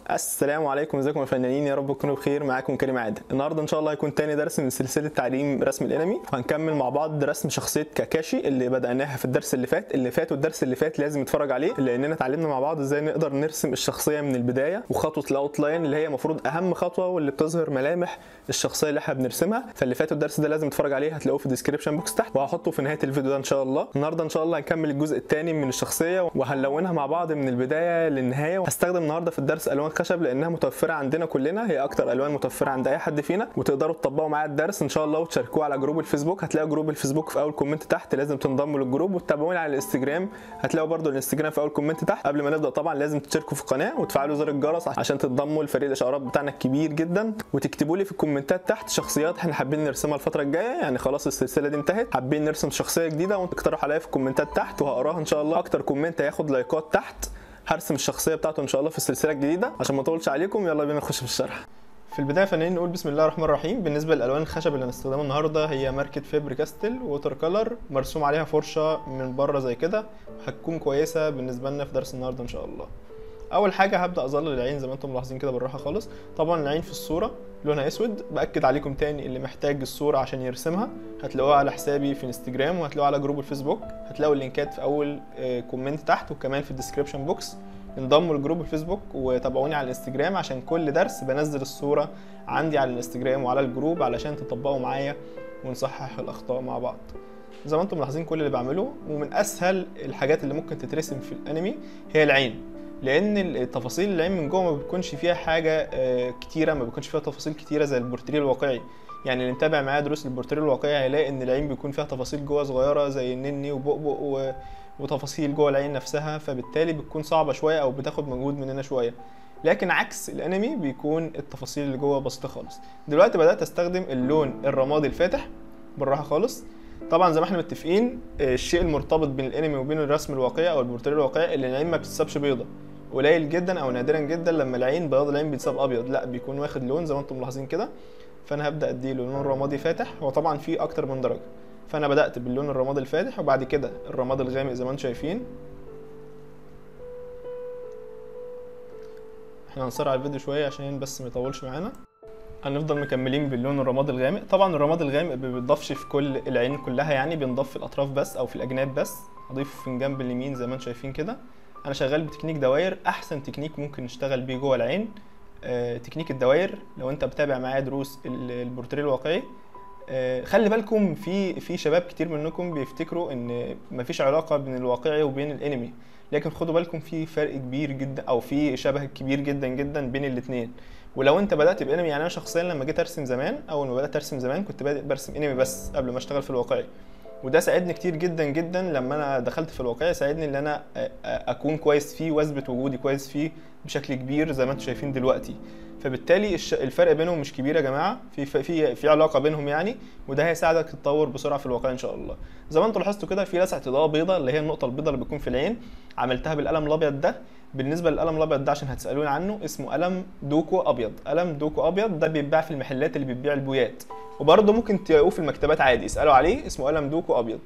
السلام عليكم ازيكم يا فنانين يا رب تكونوا بخير معاكم كريم عادل النهارده ان شاء الله هيكون تاني درس من سلسله تعليم رسم الانمي وهنكمل مع بعض رسم شخصيه كاكاشي اللي بدأناها في الدرس اللي فات اللي فات والدرس اللي فات لازم نتفرج عليه لاننا اتعلمنا مع بعض ازاي نقدر نرسم الشخصيه من البدايه وخطوه الاوتلاين اللي هي المفروض اهم خطوه واللي بتظهر ملامح الشخصيه اللي احنا بنرسمها فاللي فات الدرس ده لازم تتفرج عليه هتلاقوه في الديسكربشن بوكس تحت وهحطه في نهايه الفيديو ده ان شاء الله النهارده ان شاء الله هنكمل الجزء الثاني من الشخصيه وهنلونها مع بعض من البدايه للنهايه هستخدم النهارده في الدرس الوان خشب لانها متوفره عندنا كلنا هي اكتر الوان متوفره عند اي حد فينا وتقدروا تطبقوا معايا الدرس ان شاء الله وتشاركوه على جروب الفيسبوك هتلاقوا جروب الفيسبوك في اول كومنت تحت لازم تنضموا للجروب وتتابعوني على الانستجرام هتلاقوا برده الانستجرام في اول كومنت تحت قبل ما نبدا طبعا لازم تشتركوا في القناه وتفعلوا زر الجرس عشان تنضموا لفريق الاشعارات بتاعنا الكبير جدا وتكتبوا لي في الكومنتات تحت شخصيات احنا حابين نرسمها الفتره الجايه يعني خلاص السلسله دي انتهت حابين نرسم شخصيه جديده وانتوا اقترحوا عليا في الكومنتات تحت وهقراها ان شاء الله اكتر كومنت هياخد لايكات تحت هرسم الشخصيه بتاعته ان شاء الله في السلسله الجديده عشان ما اطولش عليكم يلا بينا نخش في الشرح في البدايه فنانين نقول بسم الله الرحمن الرحيم بالنسبه للالوان الخشب اللي هنستخدمها النهارده هي ماركه فيبر كاستل ووتر كلر مرسوم عليها فرشه من بره زي كده هتكون كويسه بالنسبه لنا في درس النهارده ان شاء الله اول حاجه هبدا اظلل العين زي ما انتم ملاحظين كده بالراحه خالص طبعا العين في الصوره لونها اسود باكد عليكم تاني اللي محتاج الصوره عشان يرسمها هتلاقوها على حسابي في انستجرام وهتلاقوها على جروب الفيسبوك هتلاقوا اللينكات في اول كومنت تحت وكمان في الديسكربشن بوكس انضموا لجروب الفيسبوك وتابعوني على الانستجرام عشان كل درس بنزل الصوره عندي على الانستجرام وعلى الجروب علشان تطبقوا معايا ونصحح الاخطاء مع بعض زي ما انتم ملاحظين كل اللي بعمله ومن اسهل الحاجات اللي ممكن تترسم في الانمي هي العين لان التفاصيل العين من جوه ما بتكونش فيها حاجه كتيره ما بيكونش فيها تفاصيل كتيره زي البورتريه الواقعي يعني اللي متابع معايا دروس البورتريه الواقعي هيلاقي ان العين بيكون فيها تفاصيل جوه صغيره زي النني وبؤبؤ و... وتفاصيل جوه العين نفسها فبالتالي بتكون صعبه شويه او بتاخد مجهود مننا شويه لكن عكس الانمي بيكون التفاصيل اللي جوه بسيطه خالص دلوقتي بدات استخدم اللون الرمادي الفاتح بالراحه خالص طبعا زي ما احنا متفقين الشيء المرتبط بين الانمي وبين الرسم الواقعي او البورتريه الواقعي اللي العين ما بتتسابش بيضه قليل جدا او نادرا جدا لما العين بياض العين بيتساب ابيض لا بيكون واخد لون زي ما انتم ملاحظين كده فانا هبدا اديله لون رمادي فاتح هو طبعا فيه اكتر من درجه فانا بدات باللون الرمادي الفاتح وبعد كده الرمادي الغامق زي ما انتم شايفين احنا هنسرع الفيديو شويه عشان بس ما يطولش معانا هنفضل مكملين باللون الرمادي الغامق طبعا الرمادي الغامق ما بيضافش في كل العين كلها يعني بينضاف في الاطراف بس او في الاجناب بس هضيفه في الجنب اليمين زي ما انتم شايفين كده انا شغال بتكنيك دواير احسن تكنيك ممكن نشتغل بيه جوه العين آه تكنيك الدواير لو انت بتابع معايا دروس البورتريه الواقعي آه خلي بالكم في في شباب كتير منكم بيفتكروا ان مفيش علاقه بين الواقعي وبين الانمي لكن خدوا بالكم في فرق كبير جدا او في شبه كبير جدا جدا بين الاثنين ولو انت بدات بانمي يعني انا شخصيا لما جيت ارسم زمان اول ما بدات ارسم زمان كنت بادئ برسم انمي بس قبل ما اشتغل في الواقعي وده ساعدني كتير جدا جدا لما انا دخلت في الواقعي ساعدني ان انا اكون كويس فيه واثبت وجودي كويس فيه بشكل كبير زي ما انتم شايفين دلوقتي فبالتالي الفرق بينهم مش كبير يا جماعه في في في علاقه بينهم يعني وده هيساعدك تتطور بسرعه في الواقع ان شاء الله زي ما انتم لاحظتوا كده في لسعه اضاءه بيضاء اللي هي النقطه البيضاء اللي بتكون في العين عملتها بالقلم الابيض ده بالنسبه للقلم الابيض ده عشان هتسالوني عنه اسمه قلم دوكو ابيض قلم دوكو ابيض ده بيتباع في المحلات اللي بتبيع البويات وبرده ممكن تلاقوه في المكتبات عادي اسالوا عليه اسمه قلم دوكو ابيض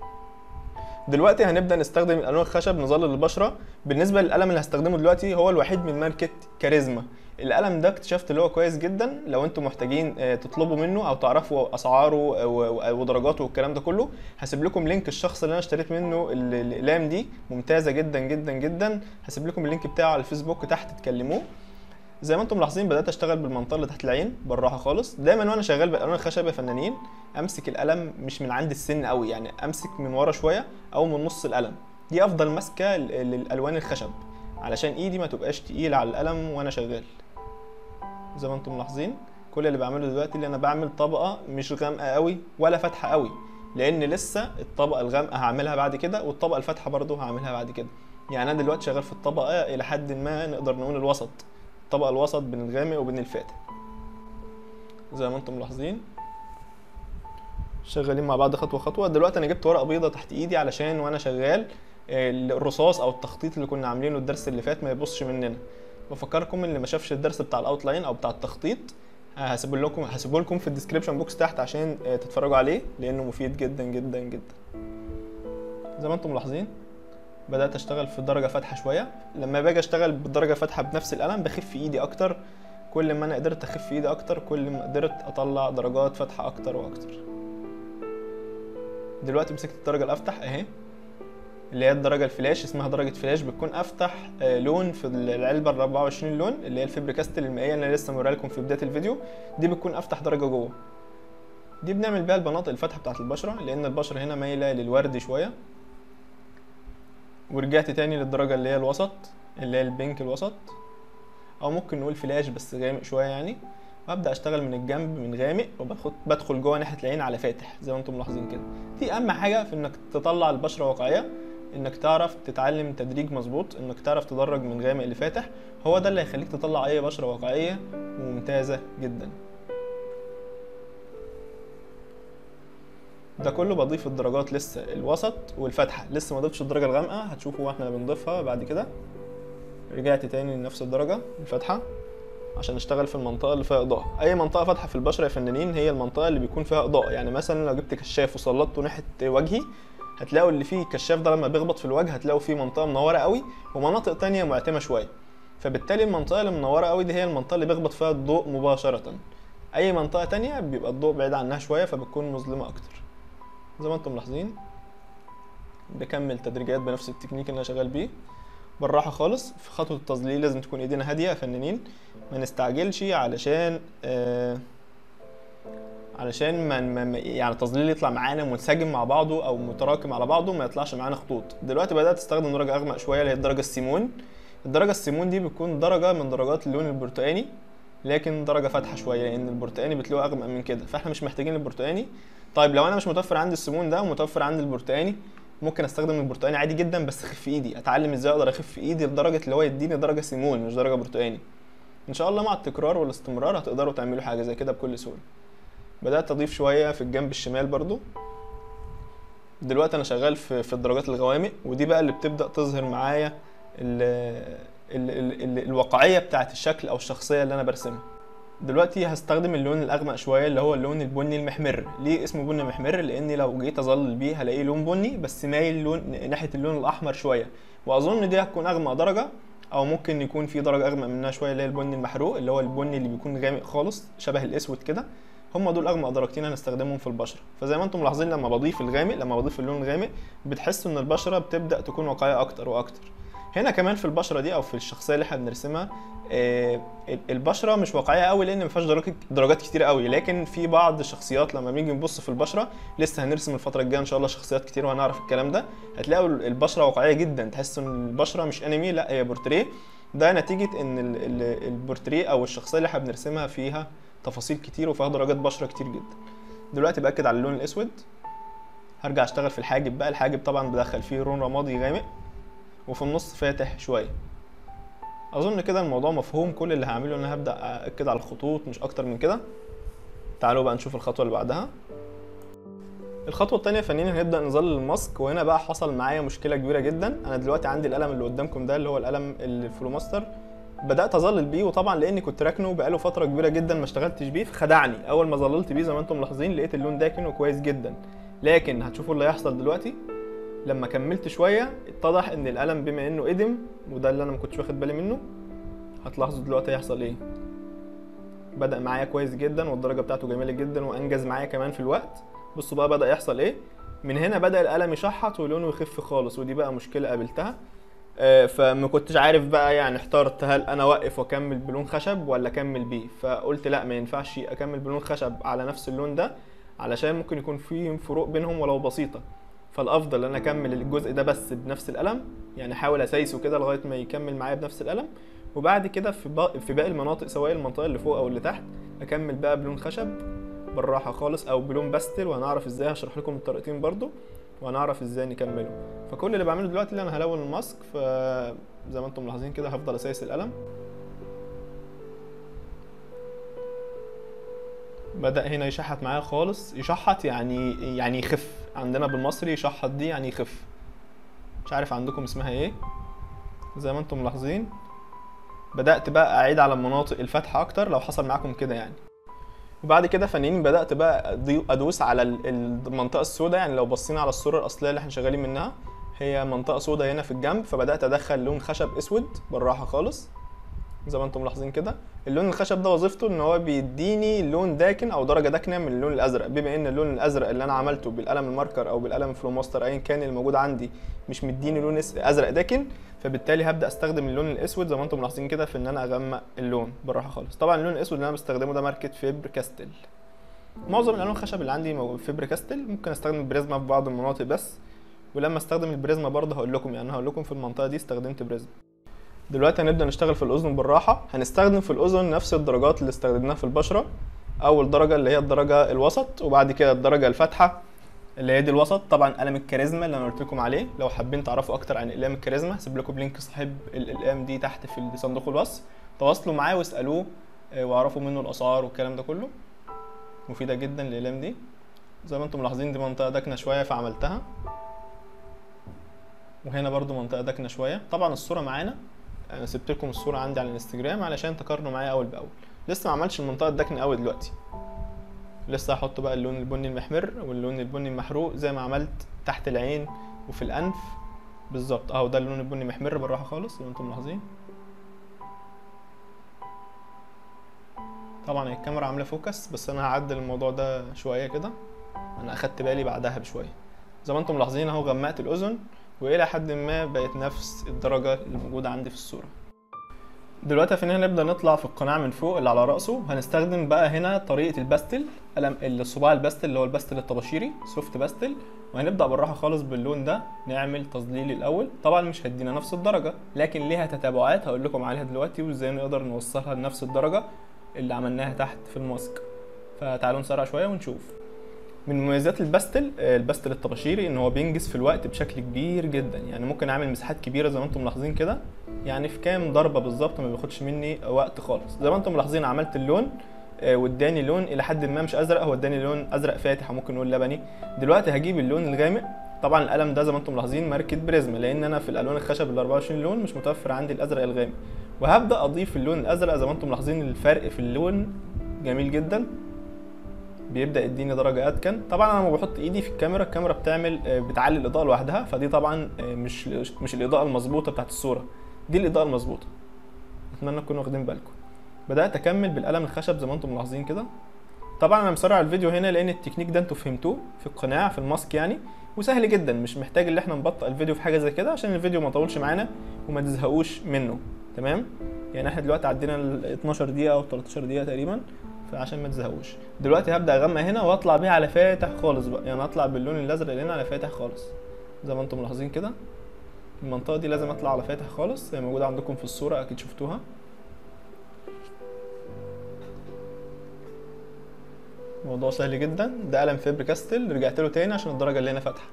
دلوقتي هنبدا نستخدم الالوان الخشب نظلل البشره بالنسبه للقلم اللي هستخدمه دلوقتي هو الوحيد من ماركه كاريزما القلم ده اكتشفت اللي هو كويس جدا لو انتم محتاجين تطلبوا منه او تعرفوا اسعاره ودرجاته والكلام ده كله هسيب لكم لينك الشخص اللي انا اشتريت منه الاقلام دي ممتازه جدا جدا جدا هسيب لكم اللينك بتاعه على الفيسبوك تحت تكلموه زي ما انتم ملاحظين بدات اشتغل بالمنطقه اللي تحت العين بالراحه خالص دايما وانا شغال بالالوان الخشب يا فنانين امسك القلم مش من عند السن قوي يعني امسك من ورا شويه او من نص القلم دي افضل ماسكه للالوان الخشب علشان ايدي ما تبقاش تقيله على القلم وانا شغال زي ما انتم ملاحظين كل اللي بعمله دلوقتي اللي انا بعمل طبقه مش غامقه قوي ولا فاتحه قوي لان لسه الطبقه الغامقه هعملها بعد كده والطبقه الفاتحه برضو هعملها بعد كده يعني انا دلوقتي شغال في الطبقه الى حد ما نقدر نقول الوسط الطبقه الوسط بين الغامق وبين الفاتح زي ما انتم ملاحظين شغالين مع بعض خطوه خطوه دلوقتي انا جبت ورقه بيضه تحت ايدي علشان وانا شغال الرصاص او التخطيط اللي كنا عاملينه الدرس اللي فات ما يبصش مننا بفكركم اللي ما شافش الدرس بتاع الاوتلاين او بتاع التخطيط هسيب لكم هسيبه لكم في الديسكربشن بوكس تحت عشان تتفرجوا عليه لانه مفيد جدا جدا جدا زي ما انتم ملاحظين بدات اشتغل في درجه فاتحه شويه لما باجي اشتغل بالدرجه فاتحه بنفس القلم بخف ايدي اكتر كل ما انا قدرت اخف ايدي اكتر كل ما قدرت اطلع درجات فاتحه اكتر واكتر دلوقتي مسكت الدرجه الافتح اهي اللي هي الدرجه الفلاش اسمها درجه فلاش بتكون افتح آه، لون في العلبه ال 24 لون اللي هي الفيبر كاستل المائيه اللي انا لسه موريها لكم في بدايه الفيديو دي بتكون افتح درجه جوه دي بنعمل بيها المناطق الفاتحه بتاعت البشره لان البشره هنا مايله للورد شويه ورجعت تاني للدرجه اللي هي الوسط اللي هي البينك الوسط او ممكن نقول فلاش بس غامق شويه يعني وابدا اشتغل من الجنب من غامق وباخد بدخل جوه ناحيه العين على فاتح زي ما انتم ملاحظين كده دي اهم حاجه في انك تطلع البشره واقعيه انك تعرف تتعلم تدريج مظبوط انك تعرف تدرج من غامق لفاتح هو ده اللي هيخليك تطلع اي بشره واقعيه ممتازه جدا ده كله بضيف الدرجات لسه الوسط والفتحه لسه ما ضفتش الدرجه الغامقه هتشوفوا واحنا بنضيفها بعد كده رجعت تاني لنفس الدرجه الفتحه عشان اشتغل في المنطقه اللي فيها اضاءه اي منطقه فاتحه في البشره يا فنانين هي المنطقه اللي بيكون فيها اضاءه يعني مثلا لو جبت كشاف وسلطته ناحيه وجهي هتلاقوا اللي فيه الكشاف ده لما بيخبط في الوجه هتلاقوا فيه منطقه منوره قوي ومناطق تانية معتمه شويه فبالتالي المنطقه اللي منوره قوي دي هي المنطقه اللي بيخبط فيها الضوء مباشره اي منطقه تانية بيبقى الضوء بعيد عنها شويه فبتكون مظلمه اكتر زي ما انتم ملاحظين بكمل تدريجات بنفس التكنيك اللي انا شغال بيه بالراحه خالص في خطوه التظليل لازم تكون ايدينا هاديه يا فنانين ما نستعجلش علشان آه علشان ما ما- يعني التظليل يطلع معانا منسجم مع بعضه او متراكم على بعضه ما يطلعش معانا خطوط دلوقتي بدات استخدم درجه اغمق شويه اللي هي الدرجه السيمون الدرجه السيمون دي بتكون درجه من درجات اللون البرتقاني لكن درجه فاتحه شويه لان البرتقاني بتلاقوه اغمق من كده فاحنا مش محتاجين البرتقاني طيب لو انا مش متوفر عندي السيمون ده ومتوفر عندي البرتقاني ممكن استخدم البرتقاني عادي جدا بس اخف ايدي اتعلم ازاي اقدر اخف ايدي لدرجه اللي هو يديني درجه سيمون مش درجه برتقاني ان شاء الله مع التكرار والاستمرار هتقدروا تعملوا حاجه زي كده بكل سهوله بدات اضيف شويه في الجنب الشمال برضو دلوقتي انا شغال في في الدرجات الغوامق ودي بقى اللي بتبدا تظهر معايا ال ال ال ال الواقعيه بتاعه الشكل او الشخصيه اللي انا برسمها دلوقتي هستخدم اللون الاغمق شويه اللي هو اللون البني المحمر ليه اسمه بني محمر لاني لو جيت اظلل بيه هلاقيه لون بني بس مايل لون ناحيه اللون الاحمر شويه واظن دي هتكون اغمق درجه او ممكن يكون في درجه اغمق منها شويه اللي هي البني المحروق اللي هو البني اللي بيكون غامق خالص شبه الاسود كده هم دول اغمق درجتين هنستخدمهم في البشره فزي ما انتم ملاحظين لما بضيف الغامق لما بضيف اللون الغامق بتحسوا ان البشره بتبدا تكون واقعيه اكتر واكتر هنا كمان في البشره دي او في الشخصيه اللي احنا بنرسمها آه، البشره مش واقعيه قوي لان ما فيهاش درجات درجات كتير قوي لكن في بعض الشخصيات لما بنيجي نبص في البشره لسه هنرسم الفتره الجايه ان شاء الله شخصيات كتير وهنعرف الكلام ده هتلاقوا البشره واقعيه جدا تحس ان البشره مش انمي لا هي بورتريه ده نتيجه ان ال- ال- البورتريه او الشخصيه اللي احنا بنرسمها فيها تفاصيل كتير وفيها درجات بشره كتير جدا دلوقتي باكد على اللون الاسود هرجع اشتغل في الحاجب بقى الحاجب طبعا بدخل فيه لون رمادي غامق وفي النص فاتح شويه اظن كده الموضوع مفهوم كل اللي هعمله ان انا هبدا اكد على الخطوط مش اكتر من كده تعالوا بقى نشوف الخطوه اللي بعدها الخطوه الثانيه فنيين هنبدا نظلل الماسك وهنا بقى حصل معايا مشكله كبيره جدا انا دلوقتي عندي القلم اللي قدامكم ده اللي هو القلم الفلوماستر بدات اظلل بيه وطبعا لاني كنت راكنه بقاله فتره كبيره جدا ما اشتغلتش بيه فخدعني اول ما ظللت بيه زي ما انتم ملاحظين لقيت اللون داكن وكويس جدا لكن هتشوفوا اللي هيحصل دلوقتي لما كملت شويه اتضح ان القلم بما انه قدم وده اللي انا ما كنتش واخد بالي منه هتلاحظوا دلوقتي هيحصل ايه بدا معايا كويس جدا والدرجه بتاعته جميله جدا وانجز معايا كمان في الوقت بصوا بقى بدا يحصل ايه من هنا بدا القلم يشحط ولونه يخف خالص ودي بقى مشكله قابلتها آه، فما كنتش عارف بقى يعني احترت هل انا اوقف واكمل بلون خشب ولا اكمل بيه فقلت لا ما ينفعش اكمل بلون خشب على نفس اللون ده علشان ممكن يكون في فروق بينهم ولو بسيطه فالافضل ان انا اكمل الجزء ده بس بنفس القلم يعني احاول اسايسه كده لغايه ما يكمل معايا بنفس القلم وبعد كده في باقي في باقي المناطق سواء المنطقه اللي فوق او اللي تحت اكمل بقى بلون خشب بالراحه خالص او بلون باستل وهنعرف ازاي هشرح لكم الطريقتين برضو وهنعرف ازاي نكمله فكل اللي بعمله دلوقتي اللي انا هلون الماسك فزي ما انتم ملاحظين كده هفضل اسايس القلم بدأ هنا يشحط معايا خالص يشحط يعني يعني يخف عندنا بالمصري يشحط دي يعني يخف مش عارف عندكم اسمها ايه زي ما انتم ملاحظين بدأت بقى أعيد على المناطق الفاتحة أكتر لو حصل معاكم كده يعني وبعد كده فنانين بدأت بقى أضي- أدوس على ال- المنطقة السوداء يعني لو بصينا على الصورة الأصلية اللي احنا شغالين منها هي منطقه سوداء هنا في الجنب فبدات ادخل لون خشب اسود بالراحه خالص زي ما انتم ملاحظين كده اللون الخشب ده وظيفته ان هو بيديني لون داكن او درجه داكنه من اللون الازرق بما ان اللون الازرق اللي انا عملته بالقلم الماركر او بالقلم فلوماستر ايا كان اللي موجود عندي مش مديني لون اس- ازرق داكن فبالتالي هبدا استخدم اللون الاسود زي ما انتم ملاحظين كده في ان انا اغمق اللون بالراحه خالص طبعا اللون الاسود اللي انا بستخدمه ده ماركه فيبر كاستل معظم الالوان الخشب اللي عندي موجود فيبر كاستل ممكن استخدم البريزما في بعض المناطق بس ولما استخدم البريزما برضه هقول لكم يعني هقول لكم في المنطقه دي استخدمت بريزما دلوقتي هنبدا نشتغل في الاذن بالراحه هنستخدم في الاذن نفس الدرجات اللي استخدمناها في البشره اول درجه اللي هي الدرجه الوسط وبعد كده الدرجه الفاتحه اللي هي دي الوسط طبعا قلم الكاريزما اللي انا قلت لكم عليه لو حابين تعرفوا اكتر عن اقلام الكاريزما هسيب لكم لينك صاحب الاقلام دي تحت في صندوق الوصف تواصلوا معاه واسالوه آه، واعرفوا منه الاسعار والكلام ده كله مفيده جدا الاقلام دي زي ما انتم ملاحظين دي منطقه داكنه شويه فعملتها وهنا برضو منطقه داكنه شويه طبعا الصوره معانا انا سبت لكم الصوره عندي على الانستجرام علشان تقارنوا معايا اول باول لسه ما عملتش المنطقه الداكنه قوي دلوقتي لسه هحط بقى اللون البني المحمر واللون البني المحروق زي ما عملت تحت العين وفي الانف بالظبط اهو ده اللون البني المحمر بالراحه خالص زي ما انتم ملاحظين طبعا الكاميرا عامله فوكس بس انا هعدل الموضوع ده شويه كده انا اخدت بالي بعدها بشويه زي ما انتم ملاحظين اهو غمقت الاذن والى حد ما بقت نفس الدرجه اللي موجوده عندي في الصوره دلوقتي فينا هنبدا نطلع في القناع من فوق اللي على راسه هنستخدم بقى هنا طريقه الباستل قلم الصباع الباستل اللي هو الباستل الطباشيري سوفت باستل وهنبدا بالراحه خالص باللون ده نعمل تظليل الاول طبعا مش هدينا نفس الدرجه لكن ليها تتابعات هقول لكم عليها دلوقتي وازاي نقدر نوصلها لنفس الدرجه اللي عملناها تحت في الماسك فتعالوا نسرع شويه ونشوف من مميزات الباستل آه، الباستل الطباشيري ان هو بينجز في الوقت بشكل كبير جدا يعني ممكن اعمل مساحات كبيره زي ما انتم ملاحظين كده يعني في كام ضربه بالظبط ما بياخدش مني وقت خالص زي ما انتم ملاحظين عملت اللون آه، واداني لون الى حد ما مش ازرق هو اداني لون ازرق فاتح او ممكن نقول لبني دلوقتي هجيب اللون الغامق طبعا القلم ده زي ما انتم ملاحظين ماركه بريزما لان انا في الالوان الخشب ال 24 لون مش متوفر عندي الازرق الغامق وهبدا اضيف اللون الازرق زي ما انتم ملاحظين الفرق في اللون جميل جدا بيبدا يديني درجه اتكن طبعا انا لما بحط ايدي في الكاميرا الكاميرا بتعمل آه، بتعلي الاضاءه لوحدها فدي طبعا آه، مش مش الاضاءه المظبوطه بتاعت الصوره دي الاضاءه المظبوطه اتمنى تكونوا واخدين بالكم بدات اكمل بالقلم الخشب زي ما انتم ملاحظين كده طبعا انا مسرع الفيديو هنا لان التكنيك ده انتوا فهمتوه في القناع في الماسك يعني وسهل جدا مش محتاج ان احنا نبطئ الفيديو في حاجه زي كده عشان الفيديو ما يطولش معانا وما تزهقوش منه تمام يعني احنا دلوقتي عدينا ال 12 دقيقه او 13 دقيقه تقريبا فعشان ما تزهقوش دلوقتي هبدا اغمق هنا واطلع بيها على فاتح خالص بقى يعني اطلع باللون الازرق اللي هنا على فاتح خالص زي ما انتم ملاحظين كده المنطقه دي لازم اطلع على فاتح خالص هي موجوده عندكم في الصوره اكيد شفتوها موضوع سهل جدا ده قلم فيبر كاستل رجعت له تاني عشان الدرجه اللي هنا فاتحه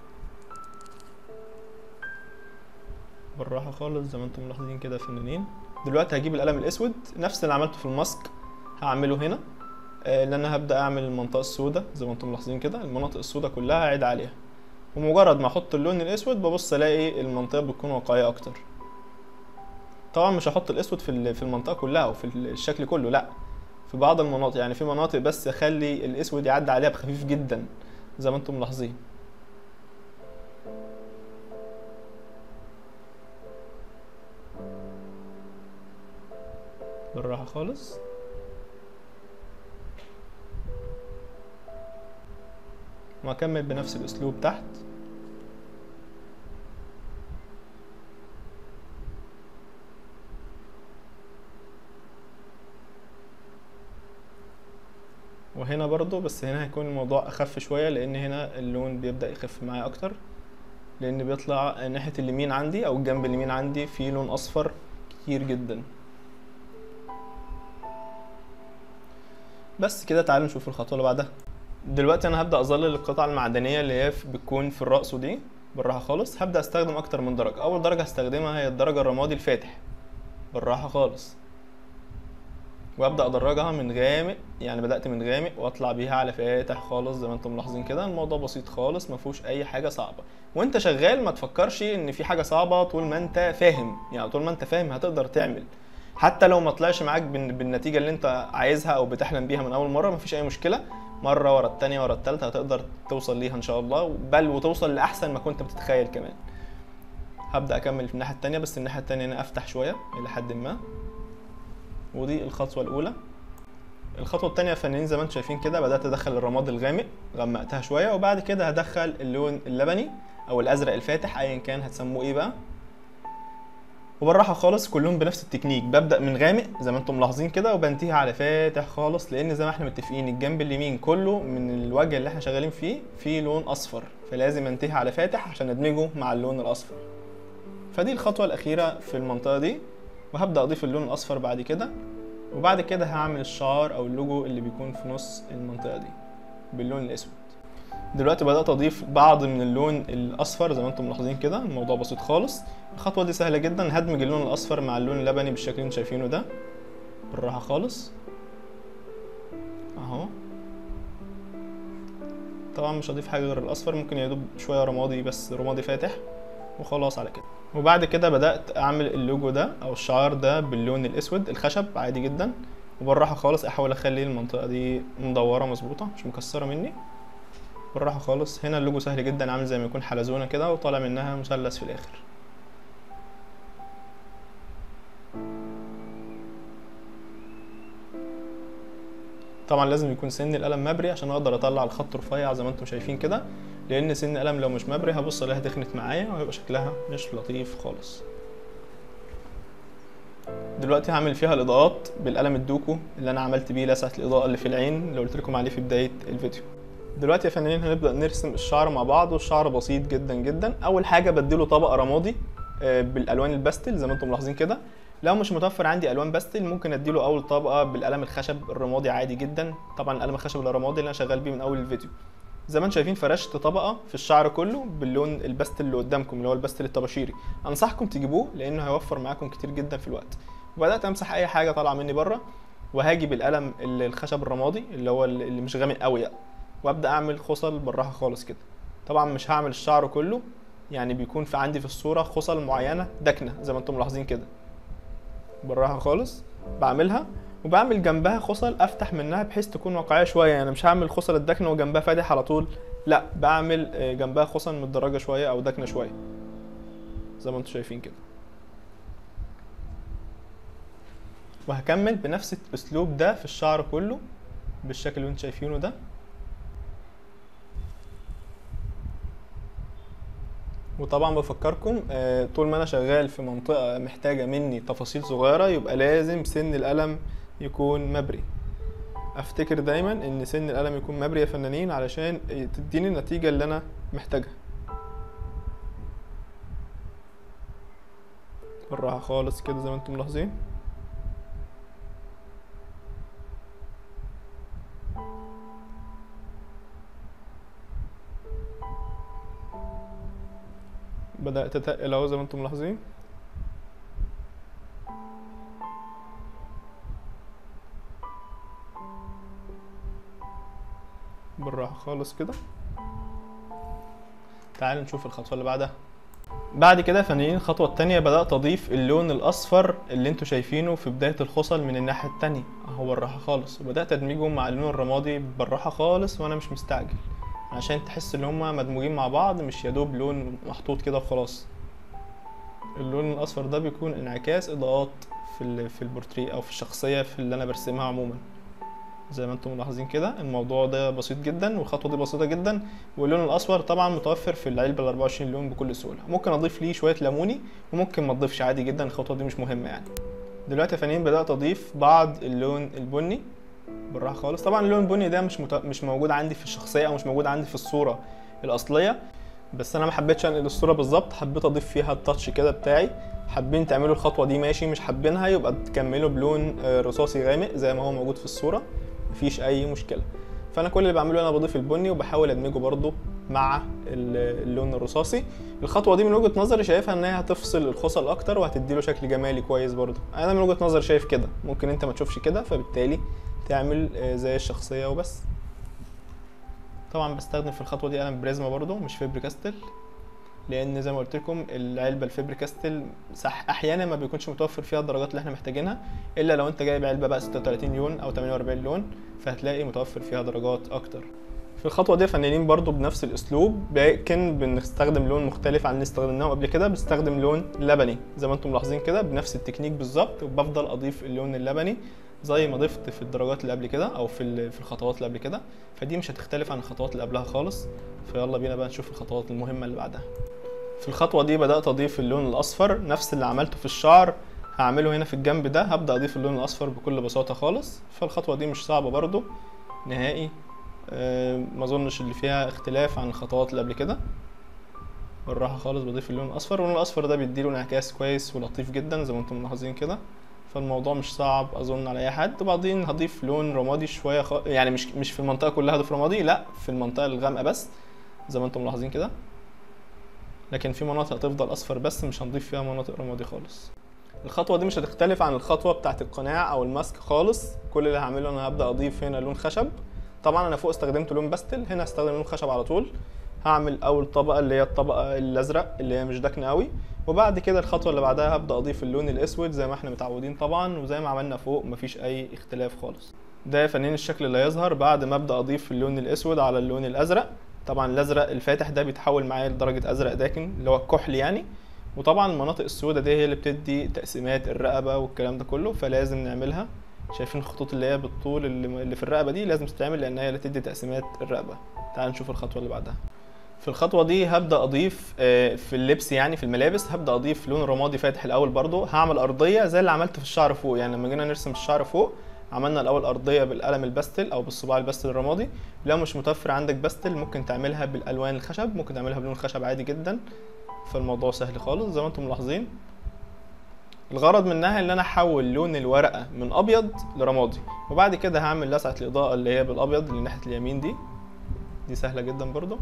بالراحه خالص زي ما انتم ملاحظين كده يا فنانين دلوقتي هجيب القلم الاسود نفس اللي عملته في الماسك هعمله هنا آه، لان انا هبدا اعمل المنطقه السوداء زي ما انتم ملاحظين كده المناطق السوداء كلها هعيد عليها ومجرد ما احط اللون الاسود ببص الاقي المنطقه بتكون واقعيه اكتر طبعا مش هحط الاسود في ال- في المنطقه كلها او في الشكل كله لا في بعض المناطق يعني في مناطق بس اخلي الاسود يعدي عليها بخفيف جدا زي ما انتم ملاحظين بالراحه خالص واكمل بنفس الاسلوب تحت وهنا برضو بس هنا هيكون الموضوع اخف شويه لان هنا اللون بيبدا يخف معايا اكتر لان بيطلع ناحيه اليمين عندي او الجنب اليمين عندي فيه لون اصفر كتير جدا بس كده تعالوا نشوف الخطوه اللي بعدها دلوقتي انا هبدا اظلل القطعه المعدنيه اللي هي في- بتكون في الراس ودي بالراحه خالص هبدا استخدم اكتر من درجه اول درجه هستخدمها هي الدرجه الرمادي الفاتح بالراحه خالص وابدا ادرجها من غامق يعني بدات من غامق واطلع بيها على فاتح خالص زي ما انتم ملاحظين كده الموضوع بسيط خالص ما فيهوش اي حاجه صعبه وانت شغال ما تفكرش ان في حاجه صعبه طول ما انت فاهم يعني طول ما انت فاهم هتقدر تعمل حتى لو ما طلعش معاك بال- بالنتيجه اللي انت عايزها او بتحلم بيها من اول مره مفيش اي مشكله مره ورا التانية ورا التالتة هتقدر توصل ليها ان شاء الله بل وتوصل لاحسن ما كنت بتتخيل كمان هبدا اكمل في الناحيه التانية بس الناحيه التانية هنا افتح شويه الى حد ما ودي الخطوه الاولى الخطوه التانية يا فنانين زي ما انتم شايفين كده بدات ادخل الرماد الغامق غمقتها شويه وبعد كده هدخل اللون اللبني او الازرق الفاتح ايا كان هتسموه ايه بقى وبالراحه خالص كلهم بنفس التكنيك ببدا من غامق زي ما انتم ملاحظين كده وبنتهي على فاتح خالص لان زي ما احنا متفقين الجنب اليمين كله من الوجه اللي احنا شغالين فيه فيه لون اصفر فلازم انتهي على فاتح عشان ادمجه مع اللون الاصفر فدي الخطوه الاخيره في المنطقه دي وهبدا اضيف اللون الاصفر بعد كده وبعد كده هعمل الشعار او اللوجو اللي بيكون في نص المنطقه دي باللون الاسود دلوقتي بدات اضيف بعض من اللون الاصفر زي ما انتم ملاحظين كده الموضوع بسيط خالص الخطوه دي سهله جدا هدمج اللون الاصفر مع اللون اللبني بالشكل اللي انتم شايفينه ده بالراحه خالص اهو طبعا مش هضيف حاجه غير الاصفر ممكن يدوب شويه رمادي بس رمادي فاتح وخلاص على كده وبعد كده بدات اعمل اللوجو ده او الشعار ده باللون الاسود الخشب عادي جدا وبالراحه خالص احاول اخلي المنطقه دي مدوره مظبوطه مش مكسره مني بالراحه خالص هنا اللوجو سهل جدا عامل زي ما يكون حلزونه كده وطالع منها مثلث في الاخر طبعا لازم يكون سن القلم مبري عشان اقدر اطلع الخط رفيع زي ما انتم شايفين كده لان سن القلم لو مش مبري هبص الاقيها دخنت معايا وهيبقى شكلها مش لطيف خالص دلوقتي هعمل فيها الاضاءات بالقلم الدوكو اللي انا عملت بيه لسعه الاضاءه اللي في العين اللي قلت لكم عليه في بدايه الفيديو دلوقتي يا فنانين هنبدا نرسم الشعر مع بعض والشعر بسيط جدا جدا اول حاجه بديله طبقه رمادي بالالوان الباستل زي ما انتم ملاحظين كده لو مش متوفر عندي الوان باستل ممكن اديله اول طبقه بالقلم الخشب الرمادي عادي جدا طبعا القلم الخشب الرمادي اللي انا شغال بيه من اول الفيديو زي ما انتم شايفين فرشت طبقه في الشعر كله باللون الباستل اللي قدامكم اللي هو الباستل الطباشيري انصحكم تجيبوه لانه هيوفر معاكم كتير جدا في الوقت وبدات امسح اي حاجه طالعه مني بره وهاجي بالقلم الخشب الرمادي اللي هو اللي مش غامق قوي يعني وابدا اعمل خصل بالراحه خالص كده طبعا مش هعمل الشعر كله يعني بيكون في عندي في الصوره خصل معينه دكنه زي ما انتم ملاحظين كده بالراحه خالص بعملها وبعمل جنبها خصل افتح منها بحيث تكون واقعيه شويه يعني مش هعمل خصل الدكنه وجنبها فاتح على طول لا بعمل جنبها خصل متدرجه شويه او دكنه شويه زي ما انتم شايفين كده وهكمل بنفس الاسلوب ده في الشعر كله بالشكل اللي انتم شايفينه ده وطبعا بفكركم طول ما انا شغال في منطقه محتاجه مني تفاصيل صغيره يبقى لازم سن القلم يكون مبري افتكر دايما ان سن القلم يكون مبري يا فنانين علشان تديني النتيجه اللي انا محتاجها بالراحه خالص كده زي ما انتم ملاحظين بدأت أتقل أهو زي ما انتم ملاحظين بالراحة خالص كده تعالوا نشوف الخطوة اللي بعدها بعد كده يا فنانين الخطوة التانية بدأت أضيف اللون الأصفر اللي انتوا شايفينه في بداية الخصل من الناحية التانية أهو بالراحة خالص وبدأت أدمجه مع اللون الرمادي بالراحة خالص وأنا مش مستعجل عشان تحس ان هما مدموجين مع بعض مش يدوب لون محطوط كده وخلاص اللون الاصفر ده بيكون انعكاس اضاءات في في البورتريه او في الشخصيه في اللي انا برسمها عموما زي ما انتم ملاحظين كده الموضوع ده بسيط جدا والخطوه دي بسيطه جدا واللون الاصفر طبعا متوفر في العلبه ال 24 لون بكل سهوله ممكن اضيف ليه شويه ليموني وممكن ما اضيفش عادي جدا الخطوه دي مش مهمه يعني دلوقتي يا فنانين بدات اضيف بعض اللون البني بالراحه خالص طبعا اللون البني ده مش مت... مش موجود عندي في الشخصيه او مش موجود عندي في الصوره الاصليه بس انا ما حبيتش انقل الصوره بالظبط حبيت اضيف فيها التاتش كده بتاعي حابين تعملوا الخطوه دي ماشي مش حابينها يبقى تكملوا بلون رصاصي غامق زي ما هو موجود في الصوره مفيش اي مشكله فانا كل اللي بعمله انا بضيف البني وبحاول ادمجه برده مع اللون الرصاصي الخطوه دي من وجهه نظري شايفها ان هي هتفصل الخصل اكتر وهتديله شكل جمالي كويس برده انا من وجهه نظري شايف كده ممكن انت ما تشوفش كده فبالتالي تعمل زي الشخصيه وبس طبعا بستخدم في الخطوه دي قلم بريزما برضو مش فيبر كاستل لان زي ما قلت لكم العلبه الفيبر كاستل صح احيانا ما بيكونش متوفر فيها الدرجات اللي احنا محتاجينها الا لو انت جايب علبه بقى 36 لون او 48 لون فهتلاقي متوفر فيها درجات اكتر في الخطوه دي فنانين برضو بنفس الاسلوب لكن بنستخدم لون مختلف عن اللي استخدمناه قبل كده بنستخدم لون لبني زي ما انتم ملاحظين كده بنفس التكنيك بالظبط وبفضل اضيف اللون اللبني زي ما ضفت في الدرجات اللي قبل كده او في في الخطوات اللي قبل كده فدي مش هتختلف عن الخطوات اللي قبلها خالص فيلا بينا بقى نشوف الخطوات المهمه اللي بعدها في الخطوه دي بدات اضيف اللون الاصفر نفس اللي عملته في الشعر هعمله هنا في الجنب ده هبدا اضيف اللون الاصفر بكل بساطه خالص فالخطوه دي مش صعبه برضو نهائي أه ما اظنش اللي فيها اختلاف عن الخطوات اللي قبل كده بالراحه خالص بضيف اللون الاصفر واللون الاصفر ده بيديله انعكاس كويس ولطيف جدا زي ما انتم ملاحظين كده فالموضوع مش صعب اظن على اي حد وبعدين هضيف لون رمادي شويه خ... يعني مش مش في المنطقه كلها هضيف رمادي لا في المنطقه الغامقه بس زي ما انتم ملاحظين كده لكن في مناطق هتفضل اصفر بس مش هنضيف فيها مناطق رمادي خالص الخطوه دي مش هتختلف عن الخطوه بتاعه القناع او الماسك خالص كل اللي هعمله انا هبدا اضيف هنا لون خشب طبعا انا فوق استخدمت لون باستل هنا هستخدم لون خشب على طول هعمل اول طبقه اللي هي الطبقه الازرق اللي هي مش داكنه قوي وبعد كده الخطوه اللي بعدها هبدا اضيف اللون الاسود زي ما احنا متعودين طبعا وزي ما عملنا فوق مفيش اي اختلاف خالص ده فنين الشكل اللي هيظهر بعد ما ابدا اضيف اللون الاسود على اللون الازرق طبعا الازرق الفاتح ده بيتحول معايا لدرجه ازرق داكن اللي هو الكحل يعني وطبعا المناطق السوداء دي هي اللي بتدي تقسيمات الرقبه والكلام ده كله فلازم نعملها شايفين الخطوط اللي هي بالطول اللي في الرقبه دي لازم تتعمل لان هي اللي تدي تقسيمات الرقبه تعال نشوف الخطوه اللي بعدها في الخطوه دي هبدا اضيف في اللبس يعني في الملابس هبدا اضيف لون رمادي فاتح الاول برضو هعمل ارضيه زي اللي عملت في الشعر فوق يعني لما جينا نرسم الشعر فوق عملنا الاول ارضيه بالقلم الباستل او بالصباع الباستل الرمادي لو مش متوفر عندك باستل ممكن تعملها بالالوان الخشب ممكن تعملها بلون الخشب عادي جدا فالموضوع سهل خالص زي ما انتم ملاحظين الغرض منها ان انا احول لون الورقه من ابيض لرمادي وبعد كده هعمل لسعه الاضاءه اللي هي بالابيض اللي ناحيه اليمين دي دي سهله جدا برضو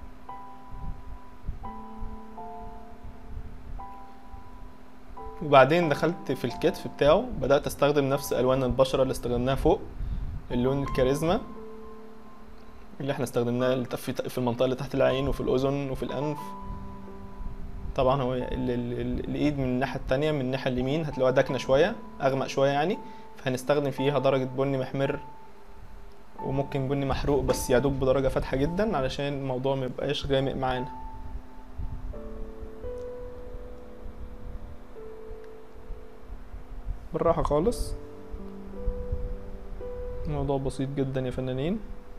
وبعدين دخلت في الكتف بتاعه بدأت استخدم نفس الوان البشرة اللي استخدمناها فوق اللون الكاريزما اللي احنا استخدمناه في المنطقة اللي تحت العين وفي الأذن وفي الأنف طبعا هو ال ال ال الإيد من الناحية التانية من الناحية اليمين هتلاقوها داكنة شوية أغمق شوية يعني فهنستخدم فيها درجة بني محمر وممكن بني محروق بس يدوب بدرجة فاتحة جدا علشان الموضوع ميبقاش غامق معانا بالراحة خالص الموضوع بسيط جدا يا فنانين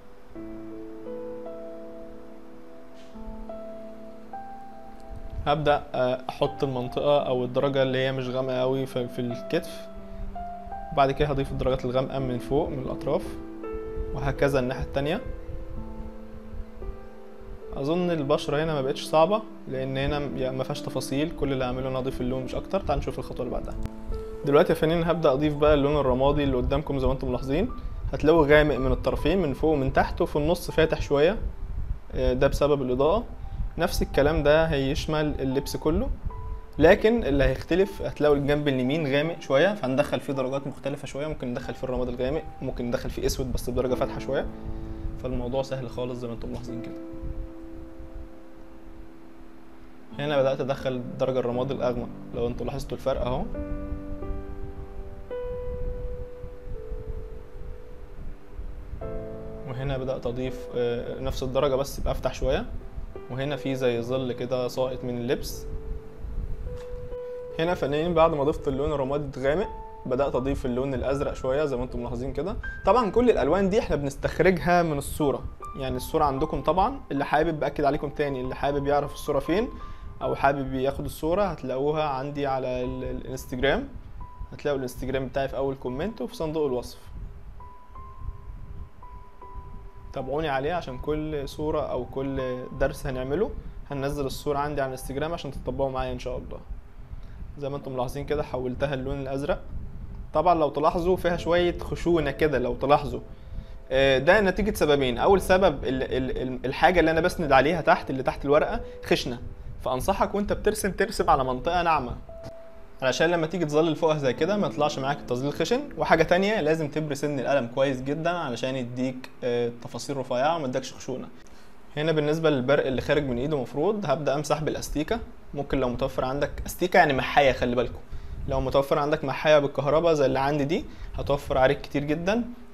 هبدأ أحط المنطقة أو الدرجة اللي هي مش غامقة أوي في الكتف بعد كده هضيف الدرجات الغامقة من فوق من الأطراف وهكذا الناحية التانية اظن البشره هنا ما بقتش صعبه لان هنا ما فيهاش تفاصيل كل اللي هعمله انا اضيف اللون مش اكتر تعال نشوف الخطوه اللي بعدها دلوقتي يا فنانين هبدا اضيف بقى اللون الرمادي اللي قدامكم زي ما انتم ملاحظين هتلاقوه غامق من الطرفين من فوق ومن تحت وفي النص فاتح شويه ده بسبب الاضاءه نفس الكلام ده هيشمل اللبس كله لكن اللي هيختلف هتلاقوا الجنب اليمين غامق شويه فهندخل فيه درجات مختلفه شويه ممكن ندخل فيه الرماد الغامق ممكن ندخل فيه اسود بس بدرجه فاتحه شويه فالموضوع سهل خالص زي ما انتم ملاحظين كده هنا بدات ادخل درجه الرماد الاغمق لو انتوا لاحظتوا الفرق اهو وهنا بدات اضيف نفس الدرجه بس بافتح شويه وهنا في زي ظل كده ساقط من اللبس هنا فنانين بعد ما ضفت اللون الرمادي غامق بدات اضيف اللون الازرق شويه زي ما انتم ملاحظين كده طبعا كل الالوان دي احنا بنستخرجها من الصوره يعني الصوره عندكم طبعا اللي حابب باكد عليكم تاني اللي حابب يعرف الصوره فين او حابب ياخد الصوره هتلاقوها عندي على الانستجرام هتلاقوا الانستجرام بتاعي في اول كومنت وفي صندوق الوصف تابعوني عليه عشان كل صورة أو كل درس هنعمله هننزل الصورة عندي على الانستجرام عشان تطبقوا معايا إن شاء الله زي ما انتم ملاحظين كده حولتها اللون الأزرق طبعا لو تلاحظوا فيها شوية خشونة كده لو تلاحظوا ده نتيجة سببين أول سبب الحاجة اللي أنا بسند عليها تحت اللي تحت الورقة خشنة فأنصحك وأنت بترسم ترسم على منطقة ناعمة علشان لما تيجي تظلل فوقها زي كده ما يطلعش معاك التظليل خشن وحاجه تانية لازم تبري سن القلم كويس جدا علشان يديك تفاصيل رفيعه وما يدكش خشونه هنا بالنسبه للبرق اللي خارج من ايده مفروض هبدا امسح بالاستيكه ممكن لو متوفر عندك استيكه يعني محايه خلي بالكم لو متوفر عندك محايه بالكهرباء زي اللي عندي دي هتوفر عليك كتير جدا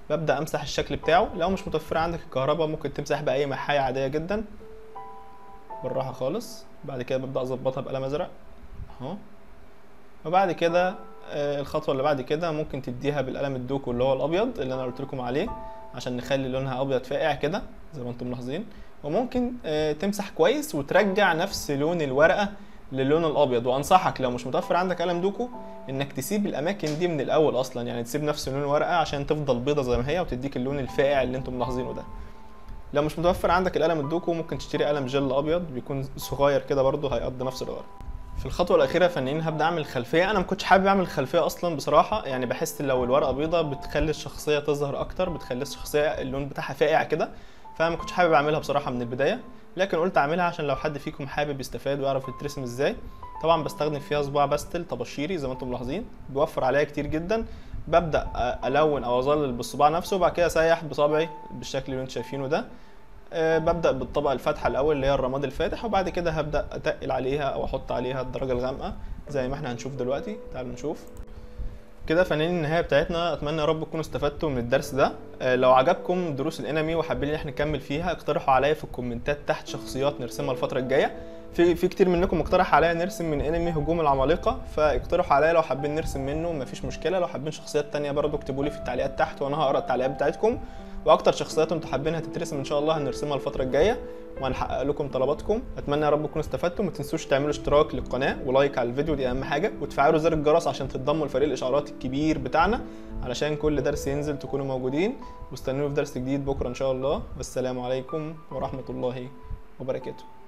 ببدا امسح الشكل بتاعه لو مش متوفره عندك الكهرباء ممكن تمسح باي محاية عاديه جدا بالراحه خالص بعد كده ببدا اظبطها بقلم ازرق اهو وبعد كده آه، الخطوه اللي بعد كده ممكن تديها بالقلم الدوكو اللي هو الابيض اللي انا قلت لكم عليه عشان نخلي لونها ابيض فاقع كده زي ما انتم ملاحظين وممكن آه، تمسح كويس وترجع نفس لون الورقه للون الابيض وانصحك لو مش متوفر عندك قلم دوكو انك تسيب الاماكن دي من الاول اصلا يعني تسيب نفس لون الورقه عشان تفضل بيضه زي ما هي وتديك اللون الفاقع اللي انتم ملاحظينه ده لو مش متوفر عندك القلم الدوكو ممكن تشتري قلم جل ابيض بيكون صغير كده برضه هيقضي نفس الغرض في الخطوه الاخيره يا فنانين هبدا اعمل خلفيه انا ما كنتش حابب اعمل خلفيه اصلا بصراحه يعني بحس لو الورقه بيضه بتخلي الشخصيه تظهر اكتر بتخلي الشخصيه اللون بتاعها فاقع كده فما كنتش حابب اعملها بصراحه من البدايه لكن قلت اعملها عشان لو حد فيكم حابب يستفاد ويعرف يترسم ازاي طبعا بستخدم فيها صباع باستل طباشيري زي ما انتم ملاحظين بيوفر عليا كتير جدا ببدا الون او اظلل بالصباع نفسه وبعد كده اسيح بصابعي بالشكل اللي انتم شايفينه ده أه ببدا بالطبقه الفاتحه الاول اللي هي الرماد الفاتح وبعد كده هبدا اتقل عليها او احط عليها الدرجه الغامقه زي ما احنا هنشوف دلوقتي تعالوا نشوف كده فنانين النهايه بتاعتنا اتمنى يا رب تكونوا استفدتوا من الدرس ده أه لو عجبكم دروس الانمي وحابين ان احنا نكمل فيها اقترحوا عليا في الكومنتات تحت شخصيات نرسمها الفتره الجايه في في كتير منكم اقترح عليا نرسم من انمي هجوم العمالقه فاقترحوا عليا لو حابين نرسم منه مفيش مشكله لو حابين شخصيات تانية برضو اكتبوا لي في التعليقات تحت وانا هقرا التعليقات بتاعتكم واكتر شخصيات انتوا حابينها تترسم ان شاء الله هنرسمها الفتره الجايه وهنحقق لكم طلباتكم اتمنى يا رب تكونوا استفدتوا ما تنسوش تعملوا اشتراك للقناه ولايك على الفيديو دي اهم حاجه وتفعلوا زر الجرس عشان تنضموا لفريق الاشعارات الكبير بتاعنا علشان كل درس ينزل تكونوا موجودين واستنوني في درس جديد بكره ان شاء الله والسلام عليكم ورحمه الله وبركاته